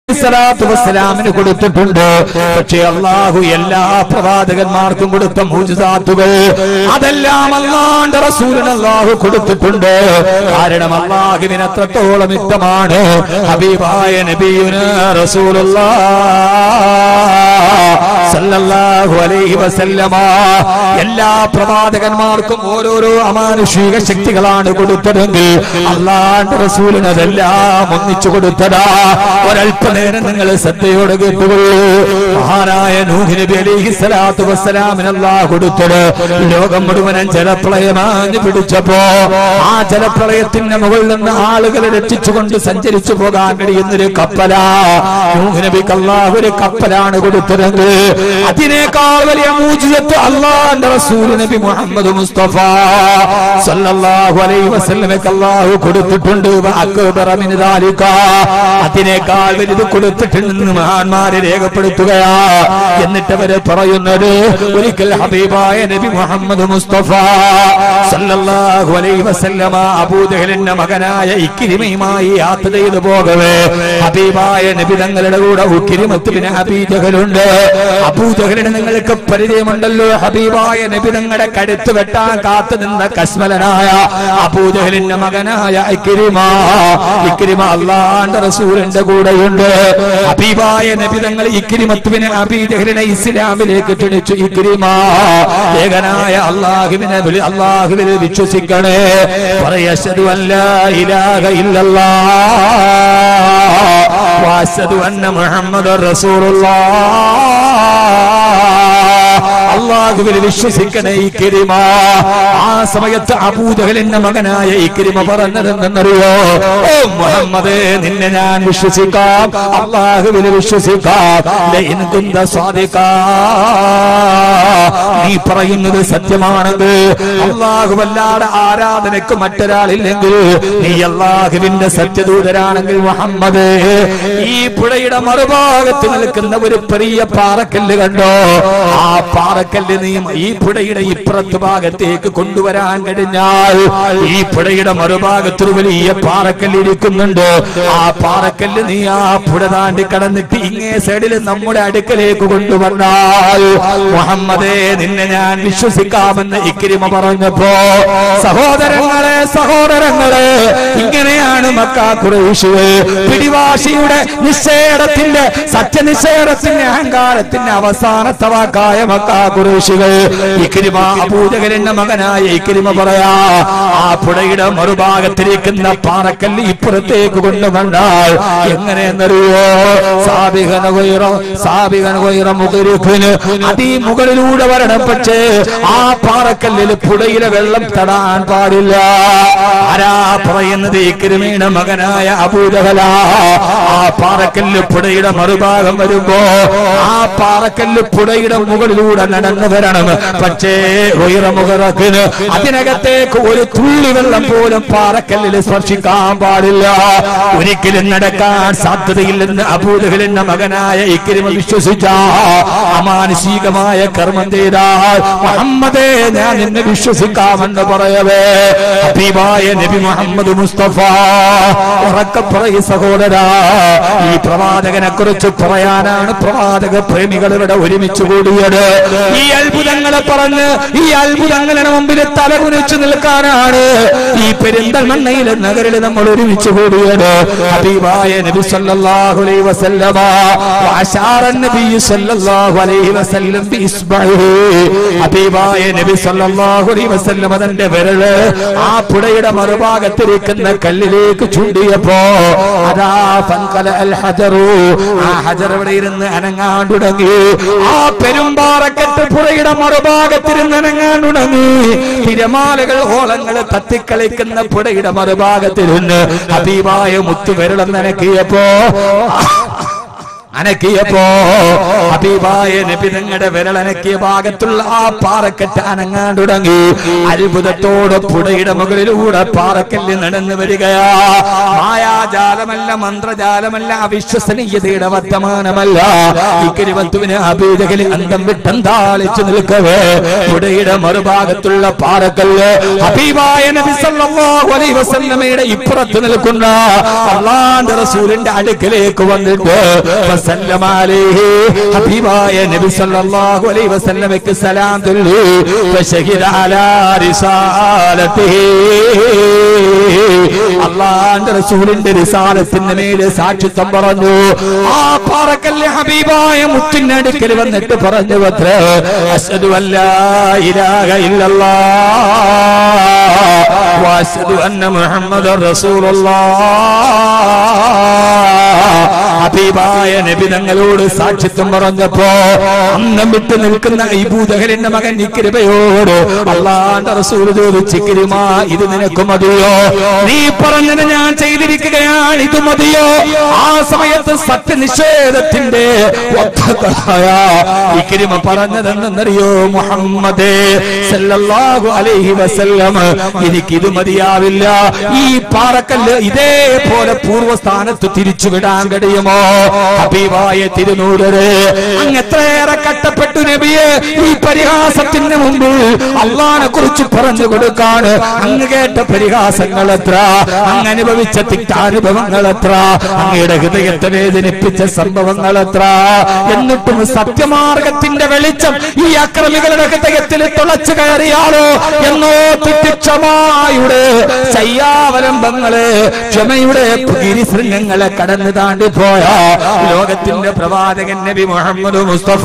സ്വലാത്തു വസ്സലാമിന് കൊടുത്തിട്ടുണ്ട് പക്ഷേ അള്ളാഹു എല്ലാ പ്രവാചകന്മാർക്കും കൊടുത്ത മൂജിസാത്തുകൾ അതെല്ലാം അള്ളാന്റെ റസൂലിന് അള്ളാഹു കൊടുത്തിട്ടുണ്ട് കാരണം അള്ളാഹുവിന് അത്രത്തോളം ഇഷ്ടമാണ് ഹബീബായ നബിയുന റസൂലുള്ള സല്ലല്ലാഹു അലൈഹി വസല്ലമ എല്ലാ പ്രവാചകന്മാർക്കും ഓരോരോ അമാനുഷിക ശക്തികളാണ് കൊടുത്തതെങ്കിൽ അള്ളാന്റെ റസൂലിന് അതെല്ലാം ഒന്നിച്ചു കൊടുത്തതാ ഒരല്പനേരം നിങ്ങൾ ശ്രദ്ധയോടെ കേട്ടുകൊള്ളൂ മഹാനായ നൂഹ് നബി അലൈഹി സ്വലാത്തു വസ്സലാമിന് അല്ലാഹ് കൊടുത്തത് ലോകം മുഴുവനും ജലപ്രളയമാഞ്ഞു പിടിച്ചപ്പോ ആ ജലപ്രളയത്തിന്റെ മുകളിൽ നിന്ന് ആളുകളെ രക്ഷിച്ചുകൊണ്ട് സഞ്ചരിച്ചു പോകാൻ കഴിയുന്ന ഒരു കപ്പലാ നൂഹ് നബിക്ക് അല്ലാഹ് ഒരു കപ്പലാണ് കൊടുത്തതെങ്കിൽ അതിനേക്കാൾ വലിയ മൂജിയത്ത് അള്ളാന്റെ റസൂൽ നബി മുഹമ്മദ് മുസ്തഫ സല്ലല്ലാഹു അലൈഹി വസല്ലമക്ക് അല്ലാഹു കൊടുത്തിട്ടുണ്ട് വ അക്ബറ മിൻ ദാലിക അതിനേക്കാൾ വലുത് കൊടുത്തിട്ടുണ്ടെന്ന് മഹാന്മാരെ രേഖപ്പെടുത്തുകയാ എന്നിട്ട് അവര് പറയുന്നത് ഒരിക്കൽ ഹബീബായ നബി മുഹമ്മദ് മുസ്തഫ സല്ലല്ലാഹു അലൈഹി വസല്ലമ അബൂജഹലിന്റെ മകനായ ഇക്കിരിമയുമായി യാത്ര ചെയ്തു പോകവേ ഹബീബായ നബി തങ്ങളുടെ കൂടെ ഉക്കിരിമത്ത് പിന്നെ അബീജഹലുണ്ട് അബൂജഹലിന് നിങ്ങൾക്ക് പരിചയമുണ്ടല്ലോ ഹബീബായ നബി തങ്ങളുടെ കടുത്ത് വെട്ടാൻ കാത്തു നിന്ന കശ്മലനായ അബൂജഹലിന്റെ മകനായ ഇക്കിരിമ ഇക്കിരിമ അള്ളാന്റെ റസൂലിന്റെ കൂടെയുണ്ട് ഹബീബായ നബി തങ്ങൾ ഇക്കിരിമത്തുവിനെ അബീജഹലിനെ ഇസ്ലാമിലേക്ക് ക്ഷണിച്ചു ഇക്കിരിമ ഏകനായ അള്ളാഹുവിനെ വിളി അള്ളാഹുവിനെ വിശ്വസിക്കണേ പറയശതു അല്ല ഇലാഹ ഇല്ലല്ലാ വാശതു അന്ന മുഹമ്മദ് അള്ളാഹുവിൽ വിശ്വസിക്കണേ ഈ കിരിമ ആ സമയത്ത് അബൂജഹലിന്റെ മകനായ ഈ കിരിമ പറഞ്ഞതെന്നറിയോ ഓ മുഹമ്മദേ നിന്നെ ഞാൻ വിശ്വസിക്കാം അള്ളാഹുവിൽ വിശ്വസിക്കാം ലഇൻ കുന്ത സ്വാദികാ. നീ പറയുന്നത് സത്യമാണെങ്കിൽ അള്ളാഹുവല്ലാതെ ആരാധനക്ക് മറ്റൊരാളില്ലെങ്കിൽ നീ അള്ളാഹുവിന്റെ സത്യദൂതരാണെങ്കിൽ മുഹമ്മദ് ഈ പുഴയുടെ മറുഭാഗത്ത് നിൽക്കുന്ന ഒരു ചെറിയ പാറക്കല്ല് കണ്ടോ ആ പാറക്കല്ല് നീ ഈ പുഴയുടെ ഇപ്പുറത്ത് ഭാഗത്തേക്ക് കൊണ്ടുവരാൻ കഴിഞ്ഞാൽ ഈ പുഴയുടെ മറുഭാഗത്ത് ഒരു വലിയ പാറക്കല്ല് ഇരിക്കുന്നുണ്ട് ആ പാറക്കല്ല് നീ ആ പുഴ താണ്ടി കടന്നിട്ട് ഇങ്ങേ സൈഡിൽ നമ്മുടെ അടുക്കലേക്ക് കൊണ്ടുവന്നാൽ മുഹമ്മദേ നിന്നെ ഞാൻ വിശ്വസിക്കാമെന്ന് ഇക്രിമ പറഞ്ഞപ്പോ സഹോദരങ്ങളെ സഹോദരങ്ങളെ ഇങ്ങനെയാണ് മക്കാ കുറേശുവേ പിടിവാശിയുടെ നിഷേധത്തിന്റെ സത്യനിഷേധത്തിന്റെ അഹങ്കാരത്തിന്റെ അവസാനത്തെ വാക്കായ മക്കാ കുറേശികൾ ഇക്രിമ അബൂജകലിന്റെ മകനായ ഇക്രിമ പറയാ ആ പുഴയുടെ മറുഭാഗത്തിരിക്കുന്ന പാറക്കല്ല് ഇപ്പുറത്തേക്ക് കൊണ്ടുവന്നാൽ എങ്ങനെയെന്നറിയോ സാബികന കൊയ്റ സാബികന കൊയ്റ മുഖരുഖിന് അതി മുകളിലൂടെ വരണം പക്ഷേ ആ പാറക്കല്ലിൽ പുഴയിലെ വെള്ളം തടാൻ പാടില്ല ആരാ പറയുന്നത് ഇക്രിമയുടെ മകനായ അബൂജഹല ആ പാറക്കല്ല് പുഴയുടെ മറുഭാഗം വരുമ്പോ ആ പാറക്കല്ല് പുഴയുടെ മുകളിലൂടെ നടന്നു വരണം പക്ഷേ ഉയരമുഖറക്കിന് അതിനകത്തേക്ക് ഒരു തുള്ളി വെള്ളം പോലും പാറക്കല്ലിൽ സ്പർശിക്കാൻ പാടില്ല ഒരിക്കലും നടക്കാൻ സാധ്യതയില്ലെന്ന് അബൂദഹലിന്റെ മകനായ ഇക്കരിമ വിശ്വസിച്ച അമാനുഷികമായ കർമ്മം ചെയ്താൽ മുഹമ്മദേ ഞാൻ നിന്നെ വിശ്വസിക്കാമെന്ന് പറയവേ ഹബീബായ നബി മുഹമ്മദ് മുസ്തഫ ഉറക്കെ പറയ സഹോദരാ ഈ പ്രവാചകനെ കുറിച്ച് പറയാനാണ് പ്രവാചക പ്രേമികൾ ഇവിടെ ഒരുമിച്ച് കൂടിയത് ഈ അത്ഭുതങ്ങളെ പറഞ്ഞ് ഈ അത്ഭുതങ്ങളുടെ മുമ്പിൽ തലകുനിച്ചു നിൽക്കാനാണ് ഈ പെരിന്തൽമണ്ണയിലെ നഗരിൽ നമ്മൾ ഒരുമിച്ച് കൂടിയത് ഹബീബായ നബി സല്ലല്ലാഹു അലൈഹി വസല്ലമ വഅശാറ നബി സല്ലല്ലാഹു അലൈഹി വസല്ലം ബിസ്ബഹി ഹബീബായ നബി സല്ലല്ലാഹു അലൈഹി വസല്ലമ തന്റെ വിരല് ആ പുഴയുടെ മറുഭാഗത്തിരിക്കുന്ന കല്ലിലേക്ക് ചൂണ്ടിയപ്പോ അതാ ഫൻകല അൽ ഹജറു ആ ഹജർ അവിടെ ഇരുന്ന് അനങ്ങാൻ തുടങ്ങി ആ പെരുമ്പാറക്കെട്ട് പുഴയുടെ മറുഭാഗത്തിരുന്ന് അനങ്ങാൻ തുടങ്ങി തിരമാലകൾ ഓളങ്ങൾ തത്തിക്കളിക്കുന്ന പുഴയുടെ മറുഭാഗത്തിരുന്ന് ഹബീബായ മുത്തുവിരളം നനക്കിയപ്പോ അനക്കിയപ്പോ ഹബീബായ നബി തങ്ങളുടെ വിരളനക്കിയ ഭാഗത്തുള്ള ആ പാറക്കെട്ട് അനങ്ങാൻ തുടങ്ങി അത്ഭുതത്തോടെ പുഴയുടെ മുകളിലൂടെ പാറക്കല്ല് നടന്നു വരികയാ മായാജാലമല്ല മന്ത്രജാലമല്ല അവിശ്വസനീയതയുടെ വർത്തമാനമല്ല ഇക്കരിവത്തുവിന് അബീജകലി അന്തം വിട്ടന്താളിച്ചു നിൽക്കവേ പുഴയുടെ മറുഭാഗത്തുള്ള പാറക്കല്ല് ഹബീബായ നബി സല്ലല്ലാഹു അലൈഹി വസല്ലമയുടെ ഇപ്പുറത്ത് നിൽക്കുന്ന അള്ളാന്റെ റസൂലിന്റെ അടുക്കലേക്ക് വന്നിട്ട് വസല്ലമ അലൈഹി ഹബീബായ നബി സല്ലല്ലാഹു അലൈഹി വസല്ലമയ്ക്ക് സലാം ചൊല്ലി ഫശഹിദ അലാ റിസാലത്തിഹി അള്ളാന്റെ റസൂലിന്റെ റിസാലത്തിന്റെ മേലെ സാക്ഷിത്വം പറഞ്ഞു ആ പാറക്കല്ല് ഹബീബായ മുത്തിന്റെ അടുക്കൽ വന്നിട്ട് പറഞ്ഞു അത്ര അസ്ഹദു അല്ലാ ഇലാഹ ഇല്ലല്ലാഹ് വഅസ്ഹദു അന്ന മുഹമ്മദർ റസൂലുള്ളാഹ് ഹബീബായ നബി തങ്ങളോട് സാക്ഷിത്വം പറഞ്ഞപ്പോ അന്നം വിട്ട് നിൽക്കുന്ന ഈ ഭൂതഹരന്റെ മകൻ ഇക്കിരിബയോട് അള്ളാന്റെ റസൂൽ ചോദിച്ചു കിരിമാ ഇത് നിനക്ക് മതിയോ നീ പറഞ്ഞത് ഞാൻ ചെയ്തിരിക്കുകയാണ് ഇത് മതിയോ ആ സമയത്ത് സത്യനിഷേധത്തിന്റെ വക്തായ ഇക്കിരിമ പറഞ്ഞതെന്നറിയോ മുഹമ്മദേ സല്ലല്ലാഹു അലൈഹി വസല്ലം എനിക്കിത് മതിയാവില്ല ഈ പാറക്കല്ല് ഇതേപോലെ പൂർവ്വസ്ഥാനത്ത് തിരിച്ചുവിടാൻ കഴിയുമോ ഹബീബായ തിരുനൂടര് അങ്ങ് എത്രയേറെ കട്ടപ്പെട്ടു നബിയെ ഈ പരിഹാസത്തിന് മുമ്പിൽ അള്ളാനെ കുറിച്ച് പറഞ്ഞു കൊടുക്കാണ് അങ്ങ് കേട്ട പരിഹാസങ്ങൾ എത്ര അങ്ങ് അനുഭവിച്ച തിക്താനുഭവങ്ങൾ എത്ര അങ്ങയുടെ ഹൃദയത്തെ വേദനിപ്പിച്ച സംഭവങ്ങൾ എത്ര എന്നിട്ടും സത്യമാർഗത്തിന്റെ വെളിച്ചം ഈ അക്രമികളുടെ ഹൃദയത്തിൽ തുളച്ചു കയറിയാലോ എന്നോ തിക്ഷമായുടെ ശയ്യാവലംബങ്ങള് ക്ഷമയുടെ ഗിരിശൃംഗങ്ങളെ കടന്നു താണ്ടി പോയ ലോകത്തിന്റെ പ്രവാചകൻ നബി മുഹമ്മദ് മുസ്തഫ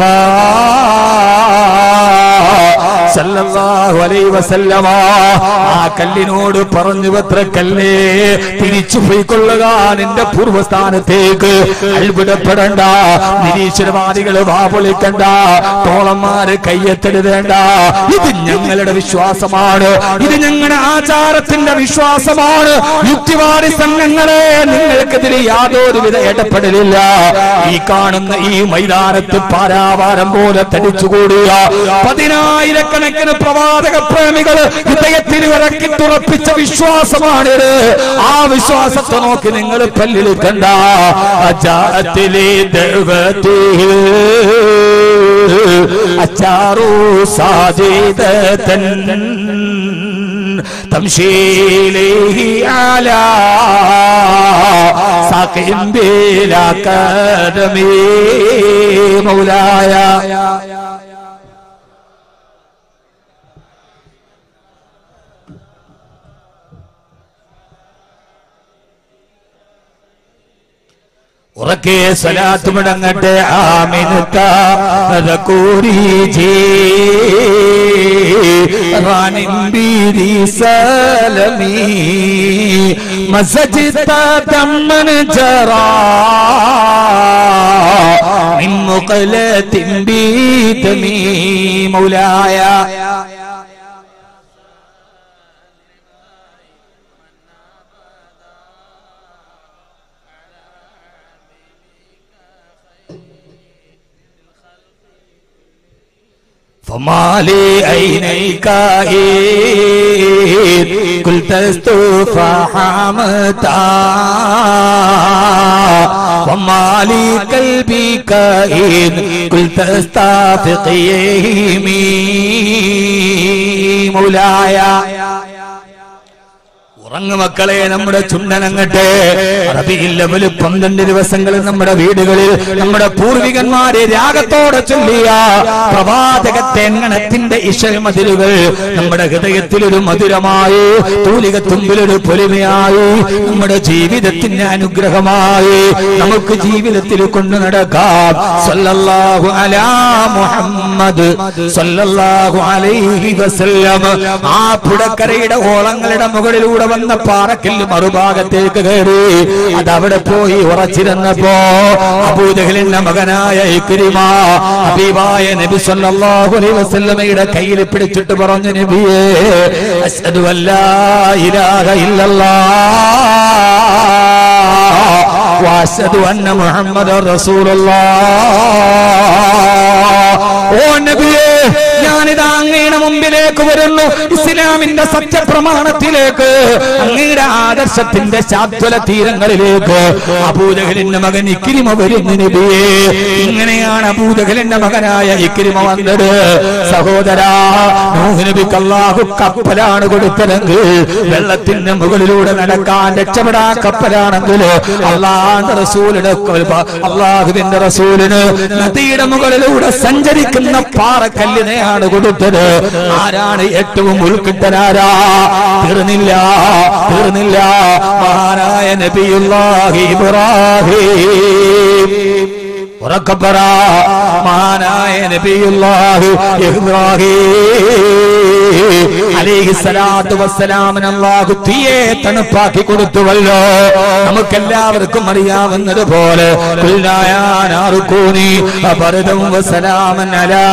സല്ലല്ലാഹു അലൈഹി വസല്ലമ ആ കല്ലിനോട് പറഞ്ഞു പത്ര കല്ലേ തിരിച്ചു പോയിക്കൊള്ളുക നിന്റെ പൂർവ്വസ്ഥാനത്തേക്ക് അത്ഭുതപ്പെടണ്ട നിരീശ്വരവാദികൾ വാപൊളിക്കണ്ട തോളന്മാര് കയ്യെത്തെടുതേണ്ട ഇത് ഞങ്ങളുടെ വിശ്വാസമാണ് ഇത് ഞങ്ങളുടെ ആചാരത്തിന്റെ വിശ്വാസമാണ് യുക്തിവാദി സംഘങ്ങളെ നിങ്ങൾക്കെതിരെ യാതൊരുവിധ ഇടപെടലില്ല ഈ കാണുന്ന ഈ മൈതാനത്ത് പാരാവാരം പോലെ തടിച്ചുകൂടിയ പതിനായിരക്കണക്കിന് പ്രവാചക പ്രേമികൾ ഹൃദയത്തിൽ ഇറക്കി തുറപ്പിച്ച വിശ്വാസമാണിത് ആ വിശ്വാസത്തെ നോക്കി നിങ്ങൾ പല്ലിൽ കണ്ട അജാത്തിലെ ദൈവത്തിൽ അച്ചാറു സാജിദത്തൻ تمشي على ساق بلا قدم مولاي ഉറക്കെ സ്വലാത്ത് മുടങ്ങട്ടെ ആമിനുത്ത കൂറിജേ റാനിമ്പീരി സലമി മസജിത്ത തമ്മൻ ജറാ من مقلة بيتمي مولاي فما لي عينيك إذ قلت استوفى حمتا وما لي قلبك إذ قلت استافق يمي مولاي ഉറങ്ങു മക്കളെ നമ്മുടെ ചുണ്ടനങ്ങട്ടെ അറബിയിൽ ലെവല് പന്ത്രണ്ട് ദിവസങ്ങൾ നമ്മുടെ വീടുകളിൽ നമ്മുടെ പൂർവികന്മാരെ രാഗത്തോടെ ചൊല്ലിയ പ്രവാചകത്തെ എങ്ങണത്തിന്റെ ഇഷമതിലുകൾ നമ്മുടെ ഹൃദയത്തിൽ ഒരു മധുരമായി തൂലിക തുമ്പിലൊരു പൊലിമയായി നമ്മുടെ ജീവിതത്തിന്റെ അനുഗ്രഹമായി നമുക്ക് ജീവിതത്തിൽ കൊണ്ടു നടക്കാം സല്ലല്ലാഹു അലാ മുഹമ്മദ് സല്ലല്ലാഹു അലൈഹി വസല്ലം ആ പുഴക്കരയുടെ ഓളങ്ങളുടെ മുകളിലൂടെ വന്ന പാറക്കല്ല് മറുഭാഗത്തേക്ക് കയറി അതവിടെ പോയി ഉറച്ചിരുന്നപ്പോ അബൂജഹലിന്റെ മകനായ ഇക്രിമ ഹബീബായ നബി സല്ലല്ലാഹു അലൈഹി വസല്ലമയുടെ കയ്യിൽ പിടിച്ചിട്ട് പറഞ്ഞു നബിയേ അസ്ഹദു അല്ലാ ഇലാഹ ഇല്ലല്ലാഹ് വാശതു അന്ന മുഹമ്മദ് റസൂലുള്ള ഓ നബിയേ ഞാനിതാ അങ്ങയുടെ മുമ്പിലേക്ക് വരുന്നു ഇസ്ലാമിന്റെ സത്യപ്രമാണത്തിലേക്ക് അങ്ങയുടെ ആദർശത്തിന്റെ ശാശ്വല തീരങ്ങളിലേക്ക് അബൂജഹലിന്റെ മകൻ ഇക്കിരിമ വരുന്നു നബിയേ ഇങ്ങനെയാണ് അബൂജഹലിന്റെ മകനായ ഇക്കിരിമ വന്നത് സഹോദരാ നൂഹ് നബിക്ക് അല്ലാഹു കപ്പലാണ് കൊടുത്തതെങ്കിൽ വെള്ളത്തിന്റെ മുകളിലൂടെ നടക്കാൻ രക്ഷപ്പെടാ കപ്പലാണെങ്കിൽ അള്ളാന്റെ റസൂലിന് അള്ളാഹുവിന്റെ റസൂലിന് നദിയുടെ മുകളിലൂടെ സഞ്ചരിക്കുന്ന പാറക്കല്ലിനെയാണ് കൊടുത്തത് ആരാണ് ഏറ്റവും ഉൾക്കിട്ടനാരാ തീർന്നില്ല തീർന്നില്ല മഹാനായ നബിയുല്ലാഹി ഇബ്രാഹിം ഉറക്കപ്പറ മഹാനായ നബിയുല്ലാഹി ഇബ്രാഹിം അലൈഹിസ്സലാത്തു വസ്സലാമിന് അല്ലാഹു തീയെ തണുപ്പാക്കി കൊടുത്തുവല്ലോ നമുക്കെല്ലാവർക്കും അറിയാവുന്നത് പോലെ വസലാമൻ അലാ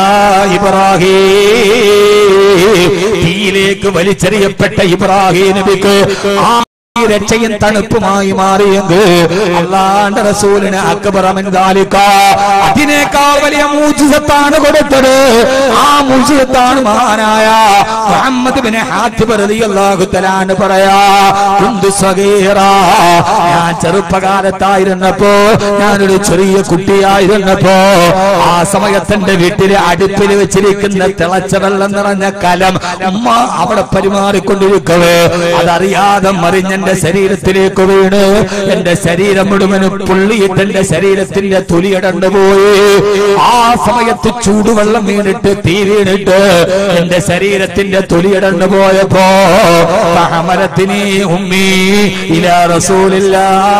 ഇബ്രാഹിം തീയിലേക്ക് വലിച്ചെറിയപ്പെട്ട ഇബ്രാഹിം നബിക്ക് ആ ഈ രക്ഷയും തണുപ്പുമായി മാറിയെങ്കിൽ അള്ളാന്റെ റസൂലിന് അക്ബറമൻ ദാലിക അതിനേക്കാൾ വലിയ മൂജിസത്താണ് കൊടുത്തത് ആ മൂജിസത്താണ് മഹാനായ മുഹമ്മദ് ബിൻ ഹാത്തിബ് റളിയല്ലാഹു തആല പറയാ കുന്തു സഗീറ ഞാൻ ചെറുപ്പകാലത്തായിരുന്നപ്പോ ഞാനൊരു ചെറിയ കുട്ടിയായിരുന്നപ്പോ ആ സമയത്ത് എന്റെ വീട്ടിലെ അടുപ്പിൽ വെച്ചിരിക്കുന്ന തിളച്ച വെള്ളം നിറഞ്ഞ കലം ഉമ്മ അവിടെ പരിമാറിക്കൊണ്ടിരിക്കവേ അതറിയാതെ മറിഞ്ഞ എന്റെ ശരീരത്തിലേക്ക് വീണ് എന്റെ ശരീരം മുഴുവനും പുള്ളിയിട്ട് എന്റെ ശരീരത്തിന്റെ തൊലിയടന്നു പോയി ആ സമയത്ത് ചൂടുവെള്ളം വീണിട്ട് തീ വീണിട്ട് എന്റെ ശരീരത്തിന്റെ തൊലിയടന്നു പോയപ്പോ മരത്തിനി ഉമ്മി ഇല റസൂലില്ല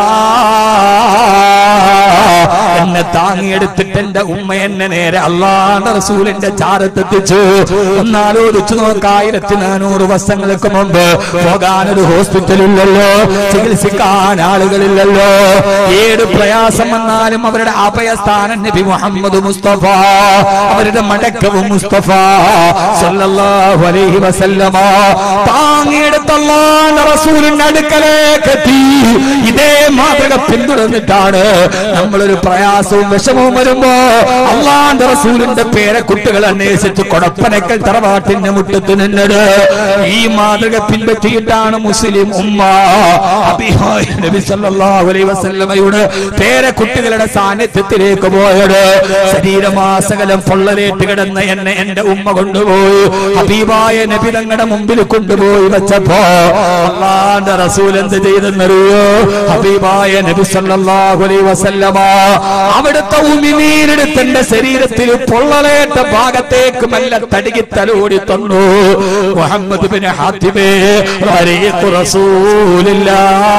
എന്നെ താങ്ങിയെടുത്തിട്ട് എന്റെ ഉമ്മ എന്നെ നേരെ അള്ളാന്റെ റസൂലിന്റെ ചാരത്തെത്തിച്ചു ഒന്നാലോചിച്ചു നോക്ക ആയിരത്തി നാനൂറ് വർഷങ്ങൾക്ക് മുമ്പ് പോകാനൊരു ഹോസ്പിറ്റലില്ലല്ലോ ചികിത്സിക്കാൻ ആളുകളില്ലല്ലോ ഏത് പ്രയാസം വന്നാലും അവരുടെ അഭയസ്ഥാനം നബി മുഹമ്മദ് മുസ്തഫ അവരുടെ മടക്കവും മുസ്തഫ സല്ലല്ലാഹു അലൈഹി വസല്ലമ താങ്ങിയെടുത്തല്ലാന്റെ റസൂലിന്റെ അടുക്കലേക്ക് എത്തി ഇതേ മാതൃക പിന്തുടർന്നിട്ടാണ് നമ്മളൊരു പ്രയാസവും വിഷമവും വരുമ്പോ അള്ളാന്റെ റസൂലിന്റെ പേരെ കുട്ടികൾ അന്വേഷിച്ച് കൊടപ്പനക്കൽ തറവാട്ടിന്റെ മുറ്റത്ത് നിന്നത് ഈ മാതൃക പിൻപറ്റിയിട്ടാണ് മുസ്ലിം ഉമ്മ അബിഹായ് നബി സല്ലല്ലാഹു അലൈഹി വസല്ലമയുടെ പേരെ കുട്ടികളുടെ സാന്നിധ്യത്തിലേക്ക് പോയത് ശരീരമാസകലം പൊള്ളലേറ്റ് കിടന്ന എന്നെ എന്റെ ഉമ്മ കൊണ്ടുപോയി ഹബീബായ നബി തങ്ങളുടെ മുമ്പിൽ കൊണ്ടുപോയി വെച്ചപ്പോ അള്ളാന്റെ റസൂൽ എന്ത് ചെയ്തെന്നറിയോ ഹബീബായ നബി സല്ലല്ലാഹു അലൈഹി വസല്ലമ അവിടുത്തെ ഉമിനീരെടുത്ത് എന്റെ ശരീരത്തിൽ പൊള്ളലേറ്റ ഭാഗത്തേക്ക് മെല്ലെ തടുകി തലോടി തന്നു മുഹമ്മദ് ബിൻ ഹാത്തിബേ റരീഖു റസൂലില്ലാ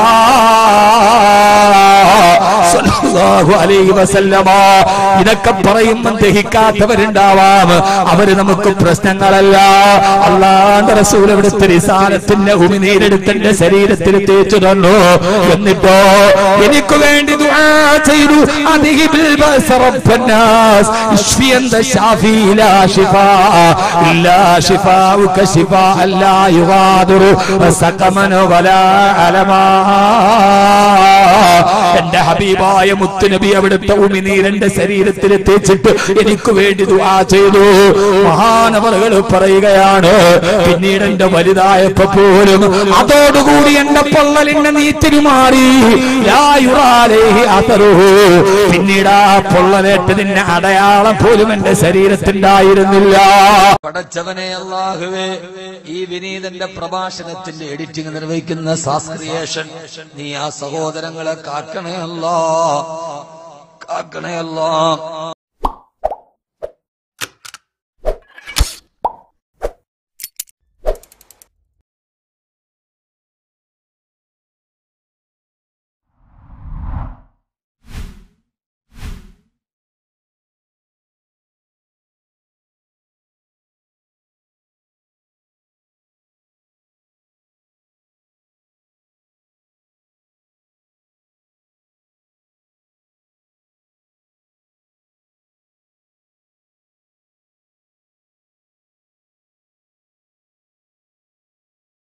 സല്ലല്ലാഹു അലൈഹി വസല്ലമ ഇതൊക്കെ പറയുമ്പോൾ ദഹിക്കാത്തവരുണ്ടാവാം അവര് നമുക്ക് പ്രശ്നങ്ങളല്ല അള്ളാന്റെ റസൂൽ ഇവിടുത്തെ റിസാലത്തിന്റെ ഉമിനീരെടുത്ത് എന്റെ ശരീരത്തിൽ തേച്ചു തന്നു എന്നിട്ടോ എനിക്ക് വേണ്ടി ദുആ ചെയ്തു അദിഹിബിൽ ബഅസ റബ്ബന്നാസ് ഇശ്ഫി അന്ത ശാഫി ലാ ശിഫാ ഇല്ലാ ശിഫാഉക ശിഫാ ലാ യുഗാദിറു സഖമൻ വലാ അലമാ എന്റെ ഹബീബായ മുത്തുനബി അവിടുത്തെ ഉമിനീരന്റെ ശരീരത്തിൽ തേച്ചിട്ട് എനിക്ക് വേണ്ടി ദുആ ചെയ്തു മഹാനവറുകൾ പറയുകയാണ് പിന്നീട് എന്റെ വലുതായപ്പോ പോലും അതോടുകൂടി എന്റെ പൊള്ളലിന്റെ നീത്തിരി മാറി ലാ യുറാലേഹി അസറുഹു. പിന്നീട് ആ പൊള്ളലേറ്റതിന്റെ അടയാളം പോലും എന്റെ ശരീരത്തിണ്ടായിരുന്നില്ല പടച്ചവനെ അള്ളാഹുവേ ഈ വിനീതന്റെ പ്രഭാഷണത്തിന്റെ എഡിറ്റിംഗ് നിർവഹിക്കുന്ന സാസ്ക്രിയേഷൻ നീ ആ സഹോദരങ്ങളെ കാക്കണേ അല്ലാ കാക്കണേ അല്ലാ